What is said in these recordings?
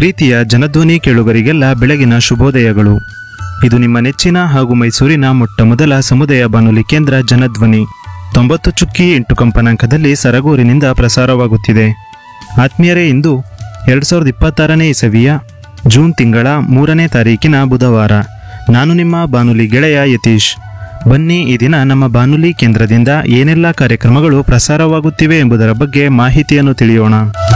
ಪ್ರೀತಿಯ ಜನಧ್ವನಿ ಕೇಳುಗರಿಗೆಲ್ಲ ಬೆಳಗಿನ ಶುಭೋದಯಗಳು ಇದು ನಿಮ್ಮ ನೆಚ್ಚಿನ ಹಾಗೂ ಮೈಸೂರಿನ ಮೊಟ್ಟ ಮೊದಲ ಸಮುದಾಯ ಬಾನುಲಿ ಕೇಂದ್ರ ಜನಧ್ವನಿ ತೊಂಬತ್ತು ಚುಕ್ಕಿ ಎಂಟು ಕಂಪನಾಂಕದಲ್ಲಿ ಸರಗೂರಿನಿಂದ ಪ್ರಸಾರವಾಗುತ್ತಿದೆ ಆತ್ಮೀಯರೇ ಇಂದು ಎರಡು ಸಾವಿರದ ಇಪ್ಪತ್ತಾರನೇ ಇಸವಿಯ ಜೂನ್ ತಿಂಗಳ ಮೂರನೇ ತಾರೀಕಿನ ಬುಧವಾರ ನಾನು ನಿಮ್ಮ ಬಾನುಲಿ ಗೆಳೆಯ ಯತೀಶ್ ಬನ್ನಿ ಈ ದಿನ ನಮ್ಮ ಬಾನುಲಿ ಕೇಂದ್ರದಿಂದ ಏನೆಲ್ಲ ಕಾರ್ಯಕ್ರಮಗಳು ಪ್ರಸಾರವಾಗುತ್ತಿವೆ ಎಂಬುದರ ಬಗ್ಗೆ ಮಾಹಿತಿಯನ್ನು ತಿಳಿಯೋಣ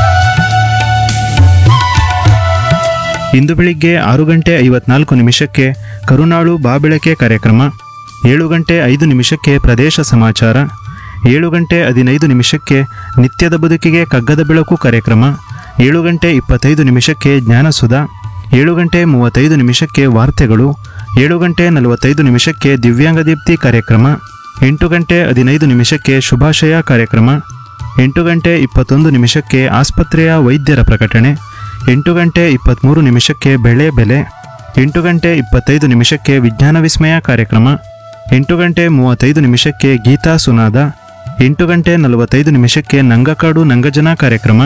ಇಂದು ಬೆಳಿಗ್ಗೆ ಆರು ಗಂಟೆ ಐವತ್ನಾಲ್ಕು ನಿಮಿಷಕ್ಕೆ ಕರುನಾಳು ಬಾಬೆಳಕೆ ಕಾರ್ಯಕ್ರಮ ಏಳು ಗಂಟೆ ಐದು ನಿಮಿಷಕ್ಕೆ ಪ್ರದೇಶ ಸಮಾಚಾರ ಏಳು ಗಂಟೆ ಹದಿನೈದು ನಿಮಿಷಕ್ಕೆ ನಿತ್ಯದ ಬದುಕಿಗೆ ಕಗ್ಗದ ಬೆಳಕು ಕಾರ್ಯಕ್ರಮ ಏಳು ಗಂಟೆ ಇಪ್ಪತ್ತೈದು ನಿಮಿಷಕ್ಕೆ ಜ್ಞಾನಸುಧಾ ಏಳು ಗಂಟೆ ಮೂವತ್ತೈದು ನಿಮಿಷಕ್ಕೆ ವಾರ್ತೆಗಳು ಏಳು ಗಂಟೆ ನಲವತ್ತೈದು ನಿಮಿಷಕ್ಕೆ ದಿವ್ಯಾಂಗ ದೀಪ್ತಿ ಕಾರ್ಯಕ್ರಮ ಎಂಟು ಗಂಟೆ ಹದಿನೈದು ನಿಮಿಷಕ್ಕೆ ಶುಭಾಶಯ ಕಾರ್ಯಕ್ರಮ ಎಂಟು ಗಂಟೆ ಇಪ್ಪತ್ತೊಂದು ನಿಮಿಷಕ್ಕೆ ಆಸ್ಪತ್ರೆಯ ವೈದ್ಯರ ಪ್ರಕಟಣೆ ಎಂಟು ಗಂಟೆ ಇಪ್ಪತ್ತ್ಮೂರು ನಿಮಿಷಕ್ಕೆ ಬೆಳೆ ಬೆಲೆ ಎಂಟು ಗಂಟೆ ಇಪ್ಪತ್ತೈದು ನಿಮಿಷಕ್ಕೆ ವಿಜ್ಞಾನ ವಿಸ್ಮಯ ಕಾರ್ಯಕ್ರಮ ಎಂಟು ಗಂಟೆ ಮೂವತ್ತೈದು ನಿಮಿಷಕ್ಕೆ ಗೀತಾ ಸುನಾದ ಎಂಟು ಗಂಟೆ ನಲವತ್ತೈದು ನಿಮಿಷಕ್ಕೆ ನಂಗಕಾಡು ನಂಗಜನ ಕಾರ್ಯಕ್ರಮ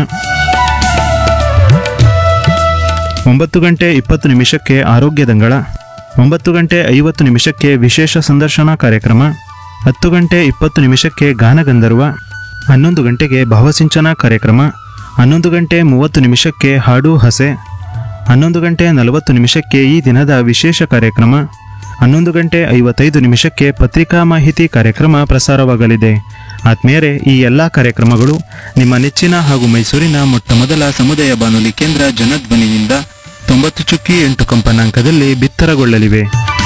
ಒಂಬತ್ತು ಗಂಟೆ ಇಪ್ಪತ್ತು ನಿಮಿಷಕ್ಕೆ ಆರೋಗ್ಯ ದಂಗಳ ಒಂಬತ್ತು ಗಂಟೆ ಐವತ್ತು ನಿಮಿಷಕ್ಕೆ ವಿಶೇಷ ಸಂದರ್ಶನ ಕಾರ್ಯಕ್ರಮ ಹತ್ತು ಗಂಟೆ ಇಪ್ಪತ್ತು ನಿಮಿಷಕ್ಕೆ ಗಾನಗಂಧರ್ವ ಹನ್ನೊಂದು ಗಂಟೆಗೆ ಭಾವಸಿಂಚನ ಕಾರ್ಯಕ್ರಮ ಹನ್ನೊಂದು ಗಂಟೆ ಮೂವತ್ತು ನಿಮಿಷಕ್ಕೆ ಹಾಡು ಹಸೆ ಹನ್ನೊಂದು ಗಂಟೆ ನಲವತ್ತು ನಿಮಿಷಕ್ಕೆ ಈ ದಿನದ ವಿಶೇಷ ಕಾರ್ಯಕ್ರಮ ಹನ್ನೊಂದು ಗಂಟೆ ಐವತ್ತೈದು ನಿಮಿಷಕ್ಕೆ ಪತ್ರಿಕಾ ಮಾಹಿತಿ ಕಾರ್ಯಕ್ರಮ ಪ್ರಸಾರವಾಗಲಿದೆ ಆತ್ಮೀಯರೇ ಈ ಎಲ್ಲ ಕಾರ್ಯಕ್ರಮಗಳು ನಿಮ್ಮ ನೆಚ್ಚಿನ ಹಾಗೂ ಮೈಸೂರಿನ ಮೊಟ್ಟ ಮೊದಲ ಸಮುದಾಯ ಬಾನುಲಿ ಕೇಂದ್ರ ಜನಧ್ವನಿಯಿಂದ ತೊಂಬತ್ತು ಚುಕ್ಕಿ ಎಂಟು ಕಂಪನಾಂಕದಲ್ಲಿ ಬಿತ್ತರಗೊಳ್ಳಲಿವೆ